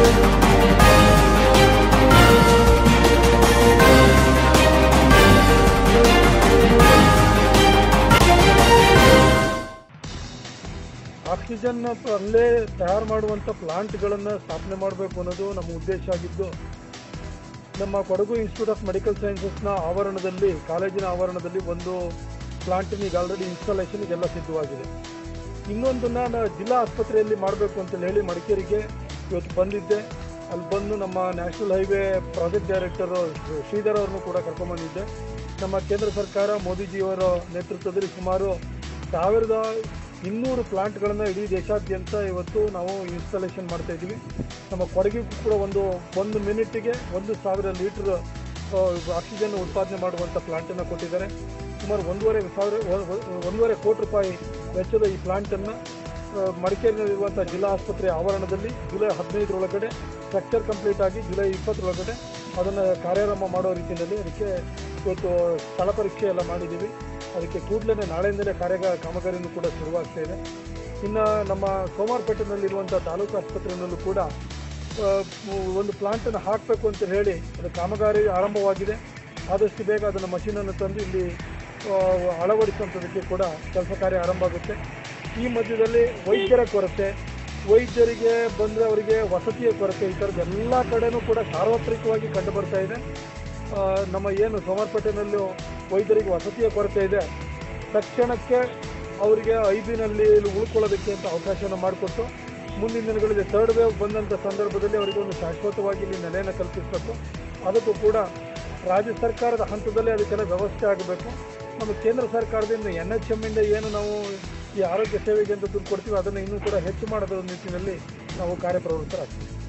oxygen ಅಲ್ಲೇ ತಯಾರು ಮಾಡುವಂಥ ಪ್ಲಾಂಟ್ಗಳನ್ನು ಸ್ಥಾಪನೆ ಮಾಡಬೇಕು ಅನ್ನೋದು ನಮ್ಮ ಉದ್ದೇಶ ಆಗಿದ್ದು ನಮ್ಮ ಕೊಡಗು ಇನ್ಸ್ಟಿಟ್ಯೂಟ್ ಆಫ್ ಮೆಡಿಕಲ್ ಸೈನ್ಸಸ್ನ ಆವರಣದಲ್ಲಿ ಕಾಲೇಜಿನ ಆವರಣದಲ್ಲಿ ಒಂದು ಪ್ಲಾಂಟಿನ ಈಗ ಆಲ್ರೆಡಿ ಇನ್ಸ್ಟಾಲೇಷನ್ ಇದೆಲ್ಲ ಸಿದ್ಧವಾಗಿದೆ ಇನ್ನೊಂದನ್ನ ನಾನು ಜಿಲ್ಲಾ ಆಸ್ಪತ್ರೆಯಲ್ಲಿ ಮಾಡಬೇಕು ಅಂತ ಹೇಳಿ ಮಡಿಕೇರಿಗೆ ಇವತ್ತು ಬಂದಿದ್ದೆ ಅಲ್ಲಿ ಬಂದು ನಮ್ಮ national highway project director Sridhar ಅವ್ರನ್ನು ಕೂಡ ಕರ್ಕೊಂಡ್ಬಂದಿದ್ದೆ ನಮ್ಮ ಕೇಂದ್ರ ಸರ್ಕಾರ ಮೋದಿಜಿಯವರ ನೇತೃತ್ವದಲ್ಲಿ ಸುಮಾರು ಸಾವಿರದ ಇನ್ನೂರು ಪ್ಲಾಂಟ್ಗಳನ್ನು ಇಡೀ ದೇಶಾದ್ಯಂತ ಇವತ್ತು ನಾವು ಇನ್ಸ್ಟಾಲೇಷನ್ ಮಾಡ್ತಾ ಇದ್ದೀವಿ ನಮ್ಮ ಕೊಡಗಿಗೂ ಕೂಡ ಒಂದು ಒಂದು ಮಿನಿಟ್ಗೆ ಒಂದು ಸಾವಿರ ಲೀಟರ್ ಆಕ್ಸಿಜನ್ ಉತ್ಪಾದನೆ ಮಾಡುವಂಥ ಪ್ಲಾಂಟನ್ನು ಕೊಟ್ಟಿದ್ದಾರೆ ಸುಮಾರು ಒಂದೂವರೆ ಸಾವಿರ ಒ- ಒ- ಒಂದೂವರೆ ಕೋಟಿ ರೂಪಾಯಿ ವೆಚ್ಚದ ಈ ಪ್ಲಾಂಟನ್ನು ಮಡಿಕೇರಿನಲ್ಲಿರುವಂಥ ಜಿಲ್ಲಾ ಆಸ್ಪತ್ರೆ ಆವರಣದಲ್ಲಿ ಜುಲೈ ಹದಿನೈದರೊಳಗಡೆ ಸ್ಟ್ರಕ್ಚರ್ ಕಂಪ್ಲೀಟ್ ಆಗಿ ಜುಲೈ ಇಪ್ಪತ್ತರೊಳಗಡೆ ಅದನ್ನು ಕಾರ್ಯಾರಂಭ ಮಾಡೋ ರೀತಿಯಲ್ಲಿ ಅದಕ್ಕೆ ಇವತ್ತು ಸ್ಥಳ ಪರೀಕ್ಷೆ ಎಲ್ಲ ಮಾಡಿದ್ದೀವಿ ಅದಕ್ಕೆ ಕೂಡಲೇ ನಾಳೆಯಿಂದಲೇ ಕಾರ್ಯ ಕಾಮಗಾರಿನೂ ಕೂಡ ಶುರುವಾಗ್ತಾ ಇದೆ ಇನ್ನು ನಮ್ಮ ಸೋಮವಾರಪೇಟೆನಲ್ಲಿರುವಂಥ ತಾಲೂಕು ಆಸ್ಪತ್ರೆಯಲ್ಲೂ ಕೂಡ ಆ, ಒಂದು ಪ್ಲಾಂಟನ್ನು ಹಾಕಬೇಕು ಅಂತ ಹೇಳಿ ಅದು ಕಾಮಗಾರಿ ಆರಂಭವಾಗಿದೆ ಆದಷ್ಟು ಬೇಗ ಅದನ್ನು ಮಷೀನನ್ನು ತಂದು ಇಲ್ಲಿ ಆ, ಅಳವಡಿಸುವಂಥದ್ದಕ್ಕೆ ಕೂಡ ಕೆಲಸ ಕಾರ್ಯ ಆರಂಭ ಆಗುತ್ತೆ ಈ ಮಧ್ಯದಲ್ಲಿ ವೈದ್ಯರ ಕೊರತೆ ವೈದ್ಯರಿಗೆ ಬಂದರೆ ಅವರಿಗೆ ವಸತಿಯ ಕೊರತೆ ಈ ಥರದ್ದು ಎಲ್ಲ ಕಡೆನೂ ಕೂಡ ಸಾರ್ವತ್ರಿಕವಾಗಿ ಕಂಡು ಬರ್ತಾ ಇದೆ ಆ, ನಮ್ಮ ಏನು ಸೋಮವಾರಪೇಟೆನಲ್ಲೂ ವೈದ್ಯರಿಗೆ ವಸತಿಯ ಕೊರತೆ ಇದೆ ತಕ್ಷಣಕ್ಕೆ ಅವರಿಗೆ ಐ ಬಿನಲ್ಲಿ ಉಳ್ಕೊಳ್ಳೋದಕ್ಕೆ ಅಂತ ಅವಕಾಶವನ್ನು ಮಾಡಿಕೊಟ್ಟು ಮುಂದಿನ ದಿನಗಳಲ್ಲಿ ಥರ್ಡ್ ವೇವ್ ಬಂದಂಥ ಸಂದರ್ಭದಲ್ಲಿ ಅವರಿಗೆ ಒಂದು ಶಾಶ್ವತವಾಗಿ ಇಲ್ಲಿ ನೆಲೆಯನ್ನು ಕಲ್ಪಿಸಬೇಕು ಅದಕ್ಕೂ ಕೂಡ ರಾಜ್ಯ ಸರ್ಕಾರದ ಹಂತದಲ್ಲಿ ಅದಕ್ಕೆಲ್ಲ ವ್ಯವಸ್ಥೆ ಆಗಬೇಕು ನಮ್ಮ ಕೇಂದ್ರ ಸರ್ಕಾರದಿಂದ ಎನ್ ಎಚ್ ಎಮ್ಮಿಂದ ಏನು ನಾವು ಈ ಆರೋಗ್ಯ ಸೇವೆಗೆ ಅಂತ ದುಡ್ಡು ಕೊಡ್ತೀವಿ ಅದನ್ನು ಇನ್ನೂ ಕೂಡ ಹೆಚ್ಚು ಮಾಡೋದ್ರ ನಿಟ್ಟಿನಲ್ಲಿ ನಾವು ಕಾರ್ಯಪ್ರವೃತ್ತರಾಗ್ತೀವಿ